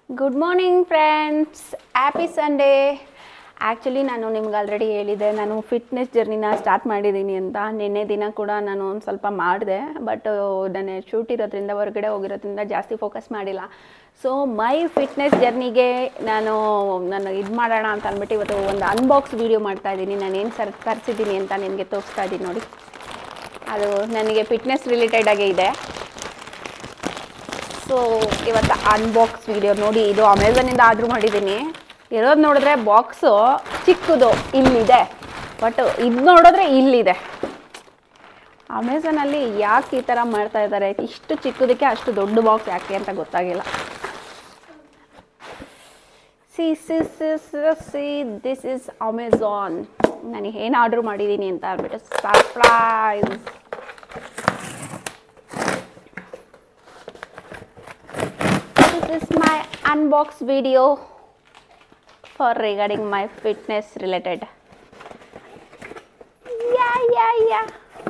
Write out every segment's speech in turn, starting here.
good morning friends happy Sunday actually ನಾನು ನಿಮ್ಗೆ already ಹೇಳಿದೆ ನಾನು ಫಿಟ್ನೆಸ್ ಜರ್ನಿನ ಸ್ಟಾರ್ಟ್ ಮಾಡಿದ್ದೀನಿ ಅಂತ ನಿನ್ನೆ ದಿನ ಕೂಡ ನಾನು ಒಂದು ಸ್ವಲ್ಪ ಮಾಡಿದೆ ಬಟ್ ನನ್ನ ಶೂಟ್ ಇರೋದ್ರಿಂದ ಹೊರಗಡೆ ಹೋಗಿರೋದ್ರಿಂದ ಜಾಸ್ತಿ ಫೋಕಸ್ ಮಾಡಿಲ್ಲ ಸೊ ಮೈ ಫಿಟ್ನೆಸ್ ಜರ್ನಿಗೆ ನಾನು ನಾನು ಇದು ಮಾಡೋಣ ಅಂತ ಅಂದ್ಬಿಟ್ಟು ಇವತ್ತು ಒಂದು ಅನ್ಬಾಕ್ಸ್ ವೀಡಿಯೋ ಮಾಡ್ತಾ ಇದ್ದೀನಿ ನಾನು ಏನು ಸರ್ ತರಿಸಿದ್ದೀನಿ ಅಂತ ನಿಮಗೆ ತೋರಿಸ್ತಾ ಇದ್ದೀನಿ ನೋಡಿ ಅದು ನನಗೆ ಫಿಟ್ನೆಸ್ ರಿಲೇಟೆಡ್ ಆಗೇ ಇದೆ ಸೊ ಇವತ್ತು ಅನ್ಬಾಕ್ಸ್ ವಿಡಿಯೋ ನೋಡಿ ಇದು ಅಮೆಝಾನಿಂದ ಆರ್ಡ್ರ್ ಮಾಡಿದ್ದೀನಿ ಇರೋದು ನೋಡಿದ್ರೆ ಬಾಕ್ಸು ಚಿಕ್ಕದು ಇಲ್ಲಿದೆ ಬಟ್ ಇದು ನೋಡಿದ್ರೆ ಇಲ್ಲಿದೆ ಅಮೆಝಾನಲ್ಲಿ ಯಾಕೆ ಈ ಥರ ಮಾಡ್ತಾ ಇದ್ದಾರೆ ಇಷ್ಟು ಚಿಕ್ಕದಕ್ಕೆ ಅಷ್ಟು ದೊಡ್ಡ ಬಾಕ್ಸ್ ಯಾಕೆ ಅಂತ ಗೊತ್ತಾಗಿಲ್ಲ see see see see this is Amazon ನನಗೆ ಏನು ಆರ್ಡ್ರ್ ಮಾಡಿದ್ದೀನಿ ಅಂತ ಅಂದ್ಬಿಟ್ಟು surprise this is my unbox video for regarding my fitness related yeah yeah yeah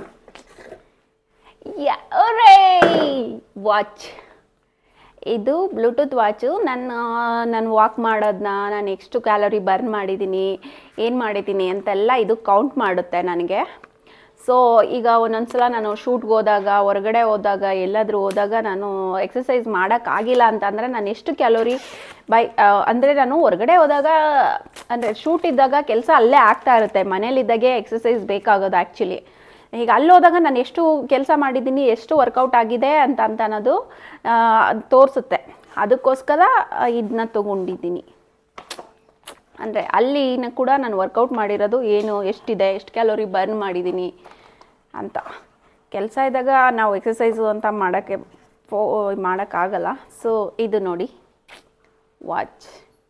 yeah hooray watch ಇದು ಬ್ಲೂಟೂತ್ ವಾಚು ನನ್ನ ನಾನು ವಾಕ್ ಮಾಡೋದನ್ನ ನಾನು ಎಷ್ಟು ಕ್ಯಾಲರಿ ಬರ್ನ್ ಮಾಡಿದ್ದೀನಿ ಏನು ಮಾಡಿದ್ದೀನಿ ಅಂತೆಲ್ಲ ಇದು ಕೌಂಟ್ ಮಾಡುತ್ತೆ ನನಗೆ ಸೊ ಈಗ ಒಂದೊಂದ್ಸಲ ನಾನು ಶೂಟ್ಗೆ ಹೋದಾಗ ಹೊರಗಡೆ ಹೋದಾಗ ಎಲ್ಲಾದರೂ ಹೋದಾಗ ನಾನು ಎಕ್ಸಸೈಸ್ ಮಾಡೋಕ್ಕಾಗಿಲ್ಲ ಅಂತಂದರೆ ನಾನು ಎಷ್ಟು ಕ್ಯಾಲೋರಿ ಬೈ ಅಂದರೆ ನಾನು ಹೊರಗಡೆ ಹೋದಾಗ ಅಂದರೆ ಶೂಟ್ ಇದ್ದಾಗ ಕೆಲಸ ಅಲ್ಲೇ ಆಗ್ತಾ ಇರುತ್ತೆ ಮನೇಲಿದ್ದಾಗೆ ಎಕ್ಸಸೈಸ್ ಬೇಕಾಗೋದು ಆ್ಯಕ್ಚುಲಿ ಈಗ ಅಲ್ಲಿ ಹೋದಾಗ ನಾನು ಎಷ್ಟು ಕೆಲಸ ಮಾಡಿದ್ದೀನಿ ಎಷ್ಟು ವರ್ಕೌಟ್ ಆಗಿದೆ ಅಂತ ಅಂತ ಅನ್ನೋದು ತೋರಿಸುತ್ತೆ ಅದಕ್ಕೋಸ್ಕರ ಇದನ್ನ ತೊಗೊಂಡಿದ್ದೀನಿ ಅಂದರೆ ಅಲ್ಲಿನ ಕೂಡ ನಾನು ವರ್ಕೌಟ್ ಮಾಡಿರೋದು ಏನು ಎಷ್ಟಿದೆ ಎಷ್ಟು ಕ್ಯಾಲೋರಿ ಬರ್ನ್ ಮಾಡಿದ್ದೀನಿ ಅಂತ ಕೆಲಸ ಇದ್ದಾಗ ನಾವು ಎಕ್ಸಸೈಸು ಅಂತ ಮಾಡೋಕ್ಕೆ ಫೋ ಮಾಡೋಕ್ಕಾಗಲ್ಲ ಸೊ ಇದು ನೋಡಿ watch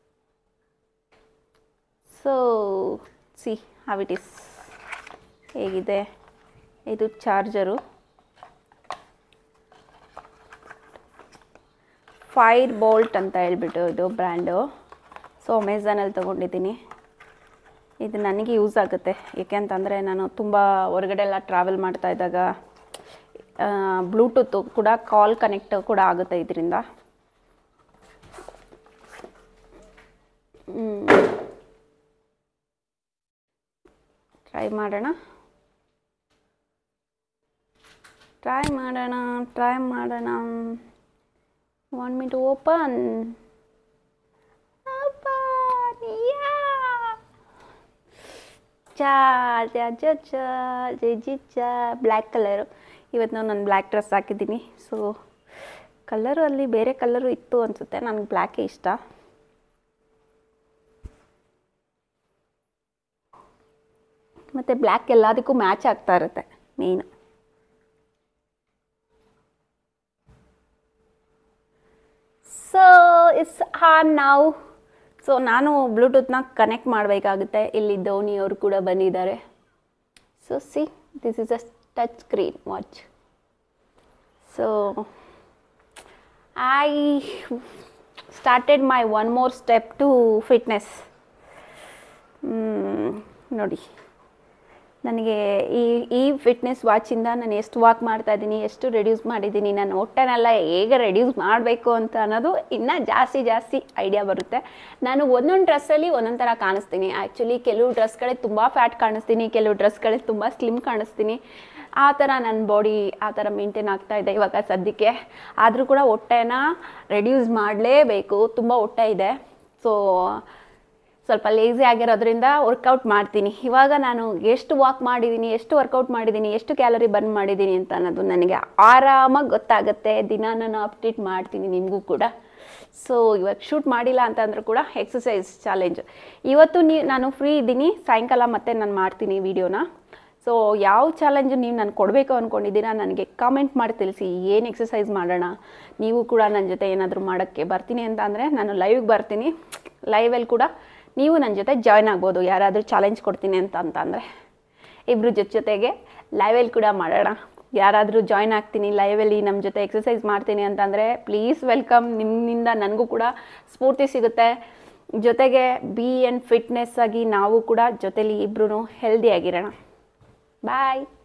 so see how it is ಹೇಗಿದೆ ಇದು ಚಾರ್ಜರು ಫೈರ್ ಬೋಲ್ಟ್ ಅಂತ ಹೇಳ್ಬಿಟ್ಟು ಇದು ಬ್ರ್ಯಾಂಡು ಸೊ ಅಮೆಝಾನಲ್ಲಿ ತೊಗೊಂಡಿದ್ದೀನಿ ಇದು ನನಗೆ ಯೂಸ್ ಆಗುತ್ತೆ ಏಕೆ ಅಂತಂದರೆ ನಾನು ತುಂಬ ಹೊರಗಡೆ ಎಲ್ಲ ಟ್ರಾವೆಲ್ ಮಾಡ್ತಾ ಇದ್ದಾಗ ಬ್ಲೂಟೂತ್ ಕೂಡ ಕಾಲ್ ಕನೆಕ್ಟ್ ಕೂಡ ಆಗುತ್ತೆ ಇದರಿಂದ ಟ್ರೈ ಮಾಡೋಣ ಟ್ರೈ ಮಾಡೋಣ ಟ್ರೈ ಮಾಡೋಣ want me to open black colour ಇವತ್ತು ನಾವು ನಾನು ಬ್ಲ್ಯಾಕ್ ಡ್ರೆಸ್ ಹಾಕಿದ್ದೀನಿ ಸೊ ಕಲರು ಅಲ್ಲಿ ಬೇರೆ ಕಲರು ಇತ್ತು ಅನಿಸುತ್ತೆ ನನಗೆ ಬ್ಲ್ಯಾಕೇ ಇಷ್ಟ ಮತ್ತು ಬ್ಲ್ಯಾಕ್ ಎಲ್ಲದಕ್ಕೂ ಮ್ಯಾಚ್ ಆಗ್ತಾ ಇರುತ್ತೆ ಮೇಯ್ನು ಸೊ ಇಟ್ಸ್ ಹಾನ್ ನಾವು ಸೊ ನಾನು ಬ್ಲೂಟೂತ್ನ ಕನೆಕ್ಟ್ ಮಾಡಬೇಕಾಗುತ್ತೆ ಇಲ್ಲಿ ಧೋನಿ ಅವರು ಕೂಡ ಬಂದಿದ್ದಾರೆ so see this is a touch screen watch so I started my one more step to fitness ನೋಡಿ ನನಗೆ ಈ ಈ ಫಿಟ್ನೆಸ್ ವಾಚಿಂದ ನಾನು ಎಷ್ಟು ವಾಕ್ ಮಾಡ್ತಾ ಇದ್ದೀನಿ ಎಷ್ಟು ರೆಡ್ಯೂಸ್ ಮಾಡಿದ್ದೀನಿ ನಾನು ಹೊಟ್ಟೆನೆಲ್ಲ ಹೇಗೆ ರೆಡ್ಯೂಸ್ ಮಾಡಬೇಕು ಅಂತ ಅನ್ನೋದು ಇನ್ನೂ ಜಾಸ್ತಿ ಜಾಸ್ತಿ ಐಡಿಯಾ ಬರುತ್ತೆ ನಾನು ಒಂದೊಂದು ಡ್ರೆಸ್ಸಲ್ಲಿ ಒಂದೊಂದು ಥರ ಕಾಣಿಸ್ತೀನಿ ಆ್ಯಕ್ಚುಲಿ ಕೆಲವು ಡ್ರೆಸ್ಗಳೇ ತುಂಬ ಫ್ಯಾಟ್ ಕಾಣಿಸ್ತೀನಿ ಕೆಲವು ಡ್ರೆಸ್ಗಳೇ ತುಂಬ ಸ್ಲಿಮ್ ಕಾಣಿಸ್ತೀನಿ ಆ ಥರ ನನ್ನ ಬಾಡಿ ಆ ಥರ ಮೇಂಟೈನ್ ಆಗ್ತಾ ಇದೆ ಇವಾಗ ಸದ್ಯಕ್ಕೆ ಆದರೂ ಕೂಡ ಹೊಟ್ಟೆನ ರೆಡ್ಯೂಸ್ ಮಾಡಲೇಬೇಕು ತುಂಬ ಹೊಟ್ಟೆ ಇದೆ ಸೊ ಸ್ವಲ್ಪ ಲೇಸಿ ಆಗಿರೋದ್ರಿಂದ ವರ್ಕೌಟ್ ಮಾಡ್ತೀನಿ ಇವಾಗ ನಾನು ಎಷ್ಟು ವಾಕ್ ಮಾಡಿದ್ದೀನಿ ಎಷ್ಟು ವರ್ಕೌಟ್ ಮಾಡಿದ್ದೀನಿ ಎಷ್ಟು ಕ್ಯಾಲರಿ ಬರ್ನ್ ಮಾಡಿದ್ದೀನಿ ಅಂತ ಅನ್ನೋದು ನನಗೆ ಆರಾಮಾಗಿ ಗೊತ್ತಾಗುತ್ತೆ ದಿನ ನಾನು ಅಪ್ಡೇಟ್ ಮಾಡ್ತೀನಿ ನಿಮಗೂ ಕೂಡ ಸೊ ಇವಾಗ ಶೂಟ್ ಮಾಡಿಲ್ಲ ಅಂತಂದ್ರೂ ಕೂಡ ಎಕ್ಸಸೈಸ್ ಚಾಲೆಂಜ್ ಇವತ್ತು ನೀ ನಾನು ಫ್ರೀ ಇದ್ದೀನಿ ಸಾಯಂಕಾಲ ಮತ್ತೆ ನಾನು ಮಾಡ್ತೀನಿ ವೀಡಿಯೋನ ಸೊ ಯಾವ ಚಾಲೆಂಜು ನೀವು ನಾನು ಕೊಡಬೇಕು ಅಂದ್ಕೊಂಡಿದ್ದೀರಾ ನನಗೆ ಕಾಮೆಂಟ್ ಮಾಡಿ ತಿಳಿಸಿ ಏನು ಎಕ್ಸಸೈಸ್ ಮಾಡೋಣ ನೀವು ಕೂಡ ನನ್ನ ಜೊತೆ ಏನಾದರೂ ಮಾಡೋಕ್ಕೆ ಬರ್ತೀನಿ ಅಂತ ಅಂದರೆ ನಾನು ಲೈವ್ಗೆ ಬರ್ತೀನಿ ಲೈವಲ್ಲಿ ಕೂಡ ನೀವು ನನ್ನ ಜೊತೆ ಜಾಯ್ನ್ ಆಗ್ಬೋದು ಯಾರಾದರೂ ಚಾಲೆಂಜ್ ಕೊಡ್ತೀನಿ ಅಂತ ಅಂತ ಅಂದರೆ ಇಬ್ಬರು ಜೊತೆ ಜೊತೆಗೆ ಲೈವಲ್ಲಿ ಕೂಡ ಮಾಡೋಣ ಯಾರಾದರೂ ಜಾಯ್ನ್ ಆಗ್ತೀನಿ ಲೈವಲ್ಲಿ ನಮ್ಮ ಜೊತೆ ಎಕ್ಸಸೈಸ್ ಮಾಡ್ತೀನಿ ಅಂತಂದರೆ ಪ್ಲೀಸ್ ವೆಲ್ಕಮ್ ನಿಮ್ಮಿಂದ ನನಗೂ ಕೂಡ ಸ್ಫೂರ್ತಿ ಸಿಗುತ್ತೆ ಜೊತೆಗೆ ಬಿ ಆ್ಯಂಡ್ ಫಿಟ್ನೆಸ್ ಆಗಿ ನಾವು ಕೂಡ ಜೊತೇಲಿ ಇಬ್ಬರೂ ಹೆಲ್ದಿಯಾಗಿರೋಣ ಬಾಯ್